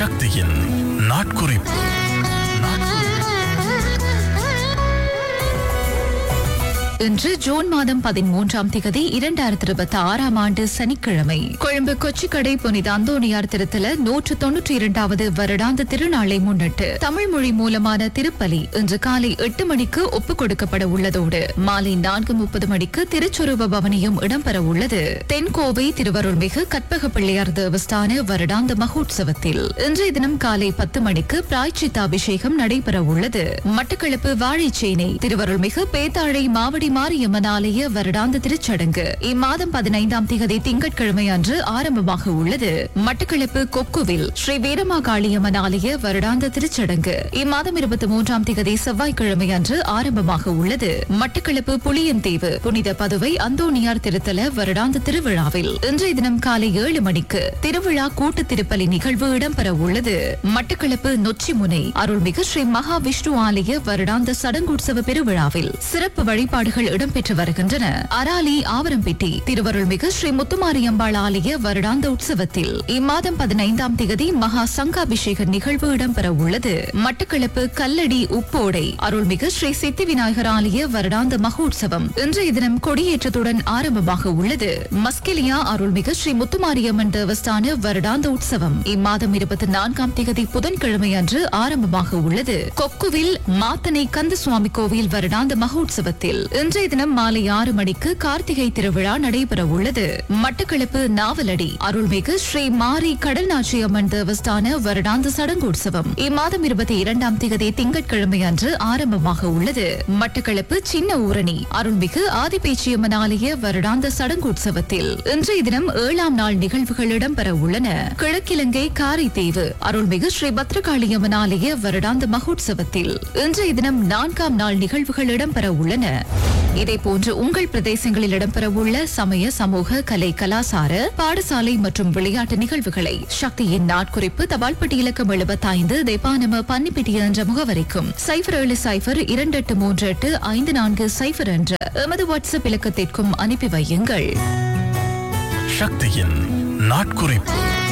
சக்தியின் நாட்குறிப்பு இன்று ஜூன் மாதம் பதிமூன்றாம் திகதி இரண்டாயிரத்தி இருபத்தி ஆறாம் ஆண்டு சனிக்கிழமை கொழும்பு கொச்சிக்கடை புனித அந்தோணியார் திருத்தல நூற்று தொன்னூற்றி இரண்டாவது வருடாந்த திருநாளை முன்னிட்டு தமிழ் மொழி மூலமான திருப்பலி இன்று காலை எட்டு மணிக்கு ஒப்புக் கொடுக்கப்பட உள்ளதோடு மாலை நான்கு முப்பது மணிக்கு திருச்சொரூப பவனியும் இடம்பெற உள்ளது தென்கோவை திருவருள்மிகு கற்பக பிள்ளையார் தேவஸ்தான வருடாந்த மகோத்சவத்தில் இன்றைய தினம் காலை பத்து மணிக்கு பிராய்ச்சித்தாபிஷேகம் நடைபெற உள்ளது மட்டக்களப்பு வாழைச்சேனை திருவருள்மிகு பேத்தாழை மாவடி மாரியம்மன் ஆலய வருடாந்த திருச்சடங்கு இம்மாதம் பதினைந்தாம் திகதி திங்கட்கிழமை அன்று ஆரம்பமாக உள்ளது மட்டக்களப்பு கொக்குவில் ஸ்ரீ வீரமாகாளியம்மன் ஆலய வருடாந்த திருச்சடங்கு இம்மாதம் இருபத்தி மூன்றாம் திகதி செவ்வாய்க்கிழமை அன்று ஆரம்பமாக உள்ளது மட்டக்களப்பு புளியந்தீவு புனித பதுவை அந்தோணியார் திருத்தல வருடாந்த திருவிழாவில் இன்றைய தினம் காலை ஏழு மணிக்கு திருவிழா கூட்டு திருப்பலி நிகழ்வு இடம்பெற உள்ளது மட்டக்களப்பு நொச்சிமுனை அருள்மிகு ஸ்ரீ மகா விஷ்ணு ஆலய வருடாந்த சடங்குட்சவ பெருவிழாவில் சிறப்பு வழிபாடுகள் இடம்பெற்று வருகின்றன அராலி ஆவரம்பேட்டி திருவருள்மிகு ஸ்ரீ முத்துமாரியம்பாள் ஆலய வருடாந்த உற்சவத்தில் இம்மாதம் பதினைந்தாம் திகதி மகா சங்காபிஷேக நிகழ்வு இடம்பெற உள்ளது மட்டக்களப்பு கல்லடி உப்போடை அருள்மிகு ஸ்ரீ சித்தி விநாயகர் ஆலய வருடாந்த மகோற்சவம் இன்றைய தினம் கொடியேற்றத்துடன் ஆரம்பமாக உள்ளது மஸ்கெலியா அருள்மிகு ஸ்ரீ முத்துமாரியம்மன் தேவஸ்தான வருடாந்த உற்சவம் இம்மாதம் இருபத்தி நான்காம் திகதி புதன்கிழமை அன்று ஆரம்பமாக உள்ளது கொக்குவில் மாத்தனை கந்தசுவாமி கோவில் வருடாந்த மகோற்சவத்தில் இன்றைய தினம் மாலை ஆறு மணிக்கு கார்த்திகை திருவிழா நடைபெற உள்ளது மட்டக்களப்பு நாவலடி அருள்மிகு ஸ்ரீ மாரி கடல்நாச்சி அம்மன் தேவஸ்தான வருடாந்த சடங்கோற்சவம் இம்மாதம் இருபத்தி இரண்டாம் திகதி திங்கட்கிழமை அன்று ஆரம்பமாக உள்ளது மட்டக்களப்பு சின்ன ஊரணி அருள்மிகு ஆதிபேச்சியம்மன் ஆலய வருடாந்த சடங்கோற்சவத்தில் இன்றைய தினம் ஏழாம் நாள் நிகழ்வுகள் இடம்பெற உள்ளன கிழக்கிலங்கை காரைத்தீவு அருள்மிகு ஸ்ரீ பத்ரகாளியம்மன் ஆலய வருடாந்த மகோற்சவத்தில் இன்றைய தினம் நான்காம் நாள் நிகழ்வுகள் இடம்பெற உள்ளன இதேபோன்று உங்கள் பிரதேசங்களில் இடம்பெறவுள்ள சமய சமூக கலை கலாசார பாடசாலை மற்றும் விளையாட்டு நிகழ்வுகளை சக்தியின் நாட்குறிப்பு தபால்பட்டி இலக்கம் எழுபத்தைந்து தெப்பானம பன்னிப்பிட்டி என்ற முகவரிக்கும் சைபர் ஏழு சைபர் இரண்டு எட்டு மூன்று எட்டு ஐந்து நான்கு சைபர் என்ற எமது வாட்ஸ்அப் இலக்கத்திற்கும் அனுப்பி வையுங்கள் சக்தியின் நாட்குறிப்பு